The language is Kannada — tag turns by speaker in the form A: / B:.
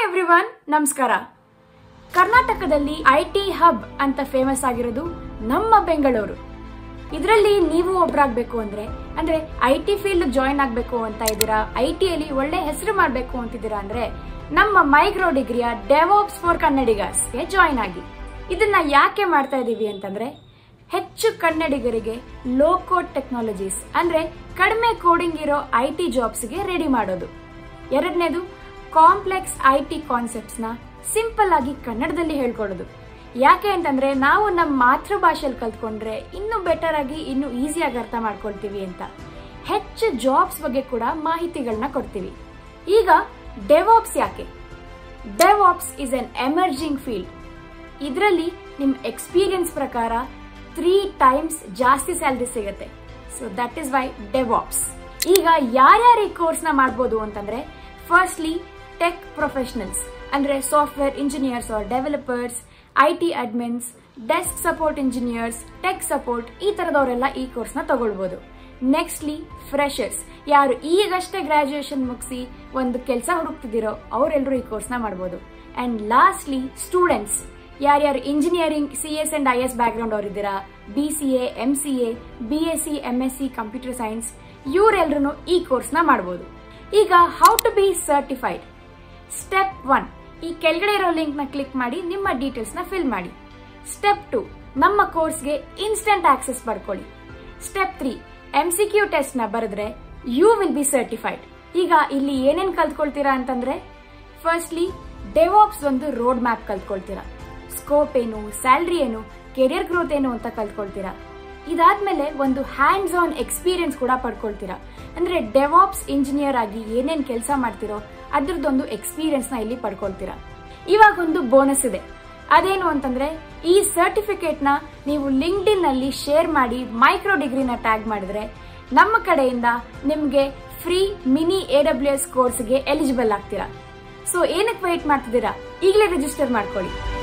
A: ಎವ್ರಿವನ್ ನಮಸ್ಕಾರ ಕರ್ನಾಟಕದಲ್ಲಿ ಐ ಟಿ ಹಬ್ ಅಂತ ಫೇಮಸ್ ಆಗಿರೋದು ನಮ್ಮ ಬೆಂಗಳೂರು ಇದರಲ್ಲಿ ನೀವು ಒಬ್ರಾಗ್ಬೇಕು ಅಂದ್ರೆ ಅಂದ್ರೆ ಐ ಟಿ ಫೀಲ್ಡ್ ಜಾಯಿನ್ ಆಗ್ಬೇಕು ಅಂತ ಇದ್ದೀರಾ ಐ ಟಿಯಲ್ಲಿ ಒಳ್ಳೆ ಹೆಸರು ಮಾಡ್ಬೇಕು ಅಂತಿದ್ದೀರಾ ಅಂದ್ರೆ ನಮ್ಮ ಮೈಕ್ರೋ ಡಿಗ್ರಿಯ ಡೆವಾಪ್ಸ್ ಫಾರ್ ಕನ್ನಡಿಗರ್ಸ್ಗೆ ಜಾಯಿನ್ ಆಗಿ ಇದನ್ನ ಯಾಕೆ ಮಾಡ್ತಾ ಇದೀವಿ ಅಂತಂದ್ರೆ ಹೆಚ್ಚು ಕನ್ನಡಿಗರಿಗೆ ಲೋ ಕೋಡ್ ಟೆಕ್ನಾಲಜೀಸ್ ಅಂದ್ರೆ ಕಡಿಮೆ ಕೋಡಿಂಗ್ ಇರೋ ಐ ಟಿ ಜಾಬ್ಸ್ಗೆ ರೆಡಿ ಮಾಡೋದು ಎರಡನೇದು ಕಾಂಪ್ಲೆಕ್ಸ್ ಐ ಟಿ ಕಾನ್ಸೆಪ್ಟ್ಸ್ ನ ಸಿಂಪಲ್ ಆಗಿ ಕನ್ನಡದಲ್ಲಿ ಹೇಳ್ಕೊಡೋದು ಯಾಕೆ ಅಂತಂದ್ರೆ ನಾವು ನಮ್ಮ ಮಾತೃಭಾಷೆಯಲ್ಲಿ ಕಲ್ತ್ಕೊಂಡ್ರೆ ಇನ್ನೂ ಬೆಟರ್ ಆಗಿ ಇನ್ನೂ ಈಸಿಯಾಗಿ ಅರ್ಥ ಮಾಡ್ಕೊಳ್ತೀವಿ ಅಂತ ಹೆಚ್ಚು ಜಾಬ್ಸ್ ಬಗ್ಗೆ ಕೂಡ ಮಾಹಿತಿಗಳನ್ನ ಕೊಡ್ತೀವಿ ಈಗ ಡೆವಾಪ್ಸ್ ಯಾಕೆ DevOps is an emerging field ಇದರಲ್ಲಿ ನಿಮ್ ಎಕ್ಸ್ಪೀರಿಯನ್ಸ್ ಪ್ರಕಾರ ತ್ರೀ ಟೈಮ್ಸ್ ಜಾಸ್ತಿ ಸ್ಯಾಲ್ರಿ ಸಿಗುತ್ತೆ so that is why DevOps ಈಗ ಯಾರ್ಯಾರು ಈ ಕೋರ್ಸ್ ನ ಮಾಡ್ಬೋದು ಅಂತಂದ್ರೆ ಫಸ್ಟ್ಲಿ ಟೆಕ್ ಪ್ರೊಫೆಷನಲ್ಸ್ ಅಂದ್ರೆ software engineers or developers I T admins desk support engineers tech support ಈ ತರದವರೆಲ್ಲ ಈ ಕೋರ್ಸ್ ನ ತಗೊಳ್ಬಹುದು ನೆಕ್ಸ್ಟ್ಲಿ ಫ್ರೆಶರ್ಸ್ ಯಾರು ಈಗಷ್ಟೇ ಗ್ರಾಜುಯೇಷನ್ ಮುಗಿಸಿ ಒಂದು ಕೆಲಸ ಹುಡುಕ್ತಿದ್ದೀರೋ ಅವರೆಲ್ಲರೂ ಈ ಕೋರ್ಸ್ ನ ಮಾಡಬಹುದು ಅಂಡ್ ಲಾಸ್ಟ್ಲಿ ಸ್ಟೂಡೆಂಟ್ಸ್ ಯಾರ್ಯಾರು engineering C S and I S background ಅವರಿದ್ದೀರಾ B C A M C A B S C M S C computer science ಇವರೆಲ್ಲರೂ ಈ ಕೋರ್ಸ್ ನ ಮಾಡಬಹುದು ಈಗ how to be certified step one ಈ ಕೆಳಗಡೆ ಇರೋ ಲಿಂಕ್ ನ ಕ್ಲಿಕ್ ಮಾಡಿ ನಿಮ್ಮ ಡೀಟೇಲ್ಸ್ ನ ಫಿಲ್ ಮಾಡಿ ಸ್ಟೆಪ್ ಟು ನಮ್ಮ ಕೋರ್ಸ್ಗೆ ಇನ್ಸ್ಟೆಂಟ್ ಆಕ್ಸೆಸ್ ಪಡ್ಕೊಳ್ಳಿ step three M C Q test ನ ಬರೆದ್ರೆ ಯು ವಿಲ್ ಬಿ ಸರ್ಟಿಫೈಡ್ ಈಗ ಇಲ್ಲಿ ಏನೇನ್ ಕಲ್ತ್ಕೊಳ್ತೀರಾ ಅಂತಂದ್ರೆ ಫಸ್ಟ್ಲಿ ಡೆವಾಪ್ಸ್ ಒಂದು ರೋಡ್ ಮ್ಯಾಪ್ ಕಲ್ತ್ಕೊಳ್ತೀರಾ ಸ್ಕೋಪ್ ಏನು ಸ್ಯಾಲ್ರಿ ಏನು ಕೆರಿಯರ್ ಗ್ರೋತ್ ಏನು ಅಂತ ಕಲ್ತ್ಕೊಳ್ತೀರಾ ಇದಾದ್ಮೇಲೆ ಒಂದು ಹ್ಯಾಂಡ್ಸ್ ಆನ್ ಎಕ್ಸ್ಪೀರಿಯನ್ಸ್ ಕೂಡ ಪಡ್ಕೊಳ್ತೀರಾ ಅಂದ್ರೆ ಡೆವಾಪ್ಸ್ ಇಂಜಿನಿಯರ್ ಆಗಿ ಏನೇನ್ ಕೆಲಸ ಮಾಡ್ತಿರೋ ಅದ್ರದ್ದೊಂದು ಎಕ್ಸ್ಪೀರಿಯನ್ಸ್ ನ ಇಲ್ಲಿ ಪಡ್ಕೊಳ್ತೀರಾ ಇವಾಗ ಒಂದು ಬೋನಸ್ ಇದೆ ಅದೇನು ಅಂತಂದ್ರೆ ಈ ಸರ್ಟಿಫಿಕೇಟ್ ನ ನೀವು ಲಿಂಕ್ಡಿನ್ ನಲ್ಲಿ ಶೇರ್ ಮಾಡಿ ಮೈಕ್ರೋ ಡಿಗ್ರಿನ ಟ್ಯಾಗ್ ಮಾಡಿದ್ರೆ ನಮ್ಮ ಕಡೆಯಿಂದ ನಿಮ್ಗೆ free mini A W S ಕೋರ್ಸ್ಗೆ ಎಲಿಜಿಬಲ್ ಆಗ್ತೀರಾ ಸೊ ಏನಕ್ಕೆ ವೆಯ್ಟ್ ಮಾಡ್ತಿದ್ದೀರಾ ಈಗಲೇ ರಿಜಿಸ್ಟರ್ ಮಾಡ್ಕೊಳ್ಳಿ